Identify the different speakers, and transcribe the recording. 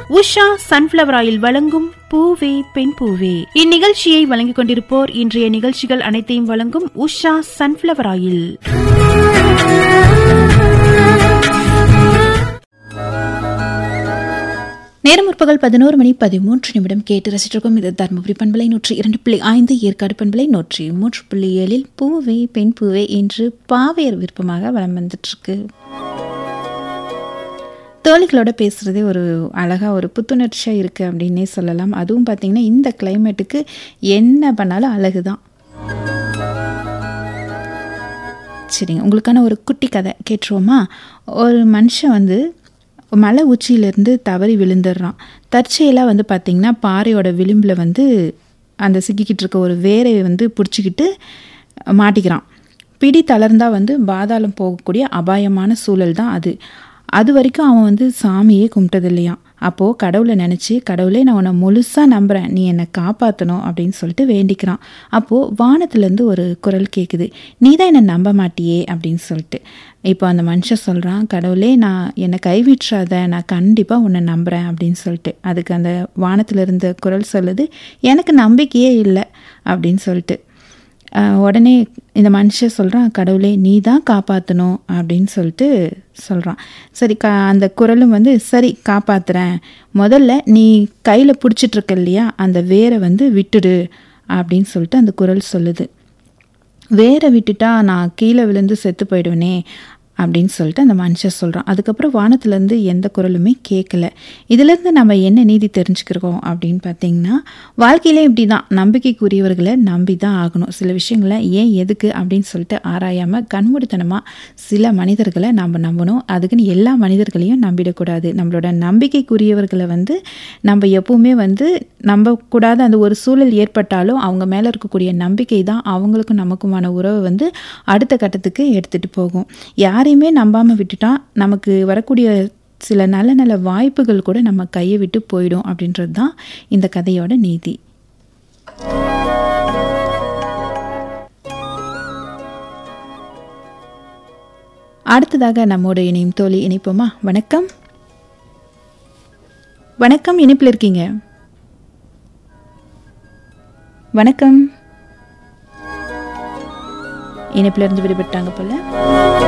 Speaker 1: Usha sunflower oil வழங்கும் பூவே பெண் பூவே இந்நிகழ்ச்சியை வழங்கிக் கொண்டிருப்போர் இன்றைய நிகழ்ச்சிகள் அனைத்தையும் வழங்கும் உஷா சன்ஃபிளவர் ஆயில்
Speaker 2: நேரம் முற்பகல் பதினோரு மணி பதிமூன்று நிமிடம் கேட்டு ரசிச்சிருக்கும் இது தருமபுரி பண்பலை நூற்றி இரண்டு புள்ளி ஐந்து ஏற்காடு பண்பலை நூற்றி மூன்று புள்ளி ஏழில் பூவே பெண் பூவே என்று பாவையர் விருப்பமாக வலம் வந்துட்டுருக்கு தோழிகளோட பேசுகிறதே ஒரு அழகாக ஒரு புத்துணர்ச்சியாக இருக்குது அப்படின்னே சொல்லலாம் அதுவும் பார்த்திங்கன்னா இந்த கிளைமேட்டுக்கு என்ன பண்ணாலும் அழகு தான் சரிங்க உங்களுக்கான ஒரு குட்டி கதை கேட்டுருவோமா ஒரு மனுஷன் வந்து மலை உச்சியிலேருந்து தவறி விழுந்துடுறான் தற்செயலாக வந்து பார்த்திங்கன்னா பாறையோட விளிம்பில் வந்து அந்த சிக்கிக்கிட்டு இருக்க ஒரு வேரை வந்து பிடிச்சிக்கிட்டு மாட்டிக்கிறான் பிடி தளர்ந்தால் வந்து பாதாளம் போகக்கூடிய அபாயமான சூழல் தான் அது அது வரைக்கும் அவன் வந்து சாமியே கும்பிட்டது இல்லையாம் அப்போது கடவுளை நினச்சி கடவுளே நான் உன்னை முழுசாக நம்புகிறேன் நீ என்னை காப்பாற்றணும் அப்படின்னு சொல்லிட்டு வேண்டிக்கிறான் அப்போது வானத்துலேருந்து ஒரு குரல் கேட்குது நீ தான் என்னை நம்ப மாட்டியே அப்படின்னு சொல்லிட்டு இப்போ அந்த மனுஷன் சொல்கிறான் கடவுளே நான் என்னை கைவிட்றாத நான் கண்டிப்பாக உன்னை நம்புகிறேன் அப்படின்னு சொல்லிட்டு அதுக்கு அந்த வானத்தில் இருந்த குரல் சொல்லுது எனக்கு நம்பிக்கையே இல்லை அப்படின்னு சொல்லிட்டு உடனே இந்த மனுஷன் சொல்கிறான் கடவுளே நீ தான் காப்பாற்றணும் அப்படின்னு சொல்லிட்டு சொல்கிறான் சரி கா அந்த குரலும் வந்து சரி காப்பாற்றுறேன் முதல்ல நீ கையில் பிடிச்சிட்ருக்க இல்லையா அந்த வேரை வந்து விட்டுடு அப்படின்னு சொல்லிட்டு அந்த குரல் சொல்லுது வேரை விட்டுட்டா நான் கீழே விழுந்து செத்து போயிடுவேனே அப்படின்னு சொல்லிட்டு அந்த மனுஷன் சொல்கிறான் அதுக்கப்புறம் வானத்துலேருந்து எந்த குரலுமே கேட்கல இதுலேருந்து நம்ம என்ன நீதி தெரிஞ்சுக்கிறோம் அப்படின்னு பார்த்தீங்கன்னா வாழ்க்கையிலே இப்படி தான் நம்பிக்கைக்குரியவர்களை நம்பி தான் ஆகணும் சில விஷயங்களை ஏன் எதுக்கு அப்படின்னு சொல்லிட்டு ஆராயாமல் கண்மூடித்தனமாக சில மனிதர்களை நம்ம நம்பணும் அதுக்குன்னு எல்லா மனிதர்களையும் நம்பிடக்கூடாது நம்மளோட நம்பிக்கைக்குரியவர்களை வந்து நம்ம எப்பவுமே வந்து நம்பக்கூடாத அந்த ஒரு சூழல் ஏற்பட்டாலும் அவங்க மேலே இருக்கக்கூடிய நம்பிக்கை தான் அவங்களுக்கும் நமக்குமான உறவை வந்து அடுத்த கட்டத்துக்கு எடுத்துகிட்டு போகும் யார் யாரையுமே நம்பாமல் விட்டுட்டா நமக்கு வரக்கூடிய சில நல்ல நல்ல வாய்ப்புகள் கூட நம்ம கையை விட்டு போயிடும் அப்படின்றது தான் இந்த கதையோட நீதி அடுத்ததாக நம்மோட இணையும் தோழி இணைப்போமா வணக்கம் வணக்கம் இணைப்பில் இருக்கீங்க வணக்கம் இணைப்பில் இருந்து விடுபட்டாங்க போல